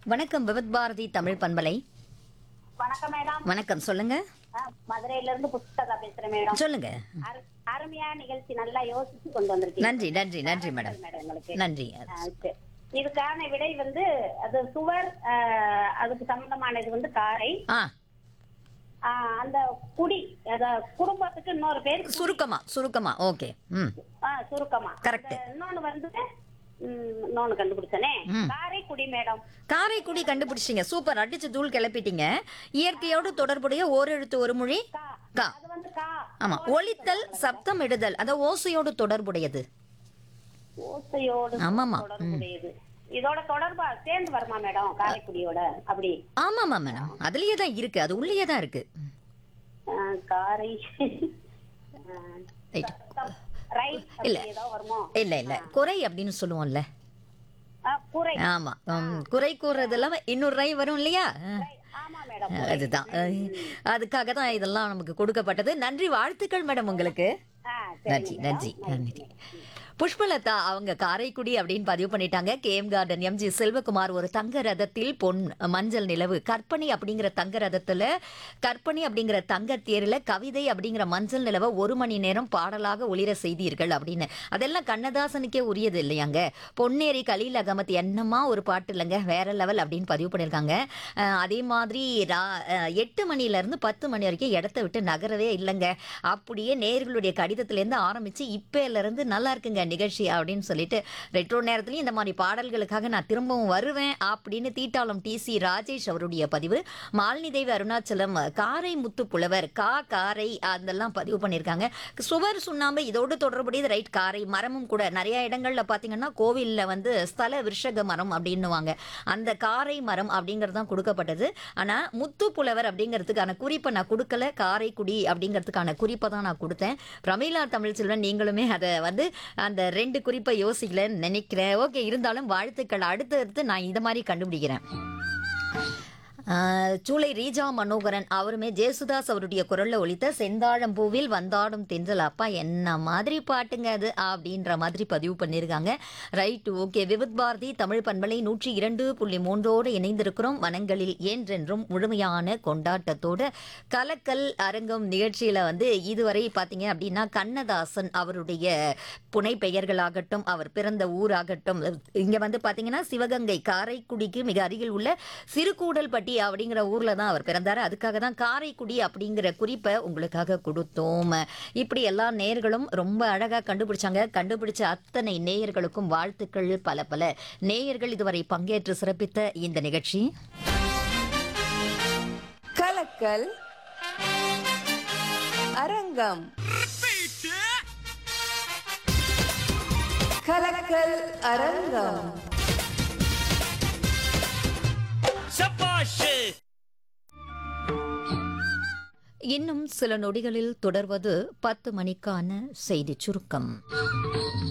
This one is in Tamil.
வணக்கம் விவத் பாரதி தமிழ் பண்பலை வணக்கம் மேடம் வணக்கம் சொல்லுங்க ஆ, மதுரையில இருந்து புஸ்தகா பேசுறேன் மேடம் சொல்லுங்க அரு- அருமையா நிகழ்ச்சி நல்லா யோசிச்சு கொண்டு வந்திருக்கீங்க நன்றி நன்றி நன்றி மேடம் மேடம் உங்களுக்கு நன்றி ஆ, சரி. இதுக்கான விடை வந்து அது சுவர் ஆ, அதுக்கு சம்பந்தமானது வந்து காரை ஆ ஆ, அந்த குடி அத குடும்பத்துக்கு இன்னொரு பேர் சுருக்கமா சுருக்கமா ஓகே ம் ஆ, சுருக்கமா Correct. அந்த இன்னொன்னு வந்து ம், இன்னொன்னு கண்டுபிடிச்சனே ம். காரைக்குடி மேடம் காரைக்குடி கண்டுபிடிச்சிங்க சூப்பர் அடிச்சு தூள் கிளப்பிட்டீங்க இயற்கையோடு தொடர்புடைய ஓரெழுத்து ஒரு மொழி கா கா அது வந்து கா ஆமா ஒலித்தல் சப்தம் இடுதல் அத ஓசையோடு தொடர்புடையது ஓசையோடு ஆமாமா. தொடர்புடையது இதோட தொடர்பா சேர்ந்து வருமா மேடம் காரைக்குடியோட அப்படி ஆமாமா மேடம் அதுலயே தான் இருக்கு அது உள்ளேயே தான் இருக்கு ஆ, காரை Right. ரைட் இல்ல. ஏதோ வருமோ இல்ல இல்ல குறை அப்படின்னு சொல்லுவோம்ல ஆ, குறை ஆமா ம், குறை கூறுறதெல்லாம் இன்னொரு ரை வரும் இல்லையா ஆமா மேடம் அதுதான் அஹ், அதுக்காக தான் இதெல்லாம் நமக்கு கொடுக்கப்பட்டது நன்றி வாழ்த்துக்கள் மேடம் உங்களுக்கு ஆ, நன்றி நன்றி நன்றி புஷ்பலதா அவங்க காரைக்குடி அப்படின்னு பதிவு பண்ணிட்டாங்க கேஎம் கார்டன் எம்ஜி செல்வகுமார் ஒரு தங்க ரதத்தில் பொன் மஞ்சள் நிலவு கற்பனை அப்படிங்கிற தங்க ரதத்துல கற்பனை அப்படிங்கிற தங்க தேர்ல கவிதை அப்படிங்கிற மஞ்சள் நிலவை ஒரு மணி நேரம் பாடலாக ஒளிர செய்தீர்கள் அப்படின்னு அதெல்லாம் கண்ணதாசனுக்கே உரியது இல்லையாங்க பொன்னேரி கலீல் அகமத் என்னமா ஒரு பாட்டு இல்லைங்க வேற லெவல் அப்படின்னு பதிவு பண்ணியிருக்காங்க அஹ், அதே மாதிரி ரா- அஹ், எட்டு மணில இருந்து பத்து மணி வரைக்கும் இடத்த விட்டு நகரவே இல்லைங்க அப்படியே நேர்களுடைய கடிதத்திலேருந்து ஆரம்பிச்சு இப்பையில இருந்து நல்லா இருக்குங்க நிகழ்ச்சி அப்படின்னு சொல்லிட்டு ரெட்ரோ நேரத்துலயும் இந்த மாதிரி பாடல்களுக்காக நான் திரும்பவும் வருவேன் அப்படின்னு தீட்டாளம் டி சி ராஜேஷ் அவருடைய பதிவு மாலினி தேவி அருணாச்சலம் காரை முத்து புலவர் கா காரை அதெல்லாம் பதிவு பண்ணியிருக்காங்க சுவர் சுண்ணாம்பு இதோடு தொடர்புடையது ரைட் காரை மரமும் கூட நிறைய இடங்கள்ல பாத்தீங்கன்னா கோவில்ல வந்து ஸ்தல விருஷக மரம் அப்படின்னுவாங்க அந்த காரை மரம் அப்படிங்கிறது தான் கொடுக்கப்பட்டது ஆனா முத்து புலவர் அப்படிங்கிறதுக்கான குறிப்பை நான் கொடுக்கல காரைக்குடி அப்படிங்கிறதுக்கான குறிப்பை தான் நான் கொடுத்தேன் பிரமிளா தமிழ்ச்செல்வன் நீங்களுமே அதை வந்து அந்த ரெண்டு குறிப்பை யோசிக்கலன்னு நினைக்கிறேன் ஓகே இருந்தாலும் வாழ்த்துக்கள் அடுத்தடுத்து நான் இந்த மாதிரி கண்டுபிடிக்கிறேன் ஆஹ், சூளை ரீஜா மனோகரன் அவருமே ஜேசுதாஸ் அவருடைய குரல்ல ஒலித்த செந்தாழம்பூவில் வந்தாடும் தென்றல் அப்பா என்ன மாதிரி பாட்டுங்க அது அப்படின்ற மாதிரி பதிவு பண்ணியிருக்காங்க ரைட் ஓகே விவித் பாரதி தமிழ் பண்பலை நூற்றி இரண்டு புள்ளி மூன்றோடு இணைந்திருக்கிறோம் வனங்களில் என்றென்றும் முழுமையான கொண்டாட்டத்தோட கலக்கல் அரங்கம் நிகழ்ச்சியில வந்து இதுவரை பார்த்தீங்க அப்படின்னா கண்ணதாசன் அவருடைய புனை பெயர்களாகட்டும் அவர் பிறந்த ஊராகட்டும் இங்க வந்து பாத்தீங்கன்னா சிவகங்கை காரைக்குடிக்கு மிக அருகில் உள்ள சிறுகூடல்பட்டி அப்படிங்கிற ஊர்ல தான் அவர் பிறந்தாரு அதுக்காக தான் காரைக்குடி அப்படிங்கிற குறிப்பை உங்களுக்காக கொடுத்தோம் இப்படி எல்லா நேயர்களும் ரொம்ப அழகா கண்டுபிடிச்சாங்க கண்டுபிடிச்ச அத்தனை நேயர்களுக்கும் வாழ்த்துக்கள் பல பல நேயர்கள் இதுவரை பங்கேற்று சிறப்பித்த இந்த நிகழ்ச்சி கலக்கல் அரங்கம் கலக்கல் அரங்கம் சபாஷ் இன்னும் சில நொடிகளில் தொடர்வது பத்து மணிக்கான செய்தி சுருக்கம்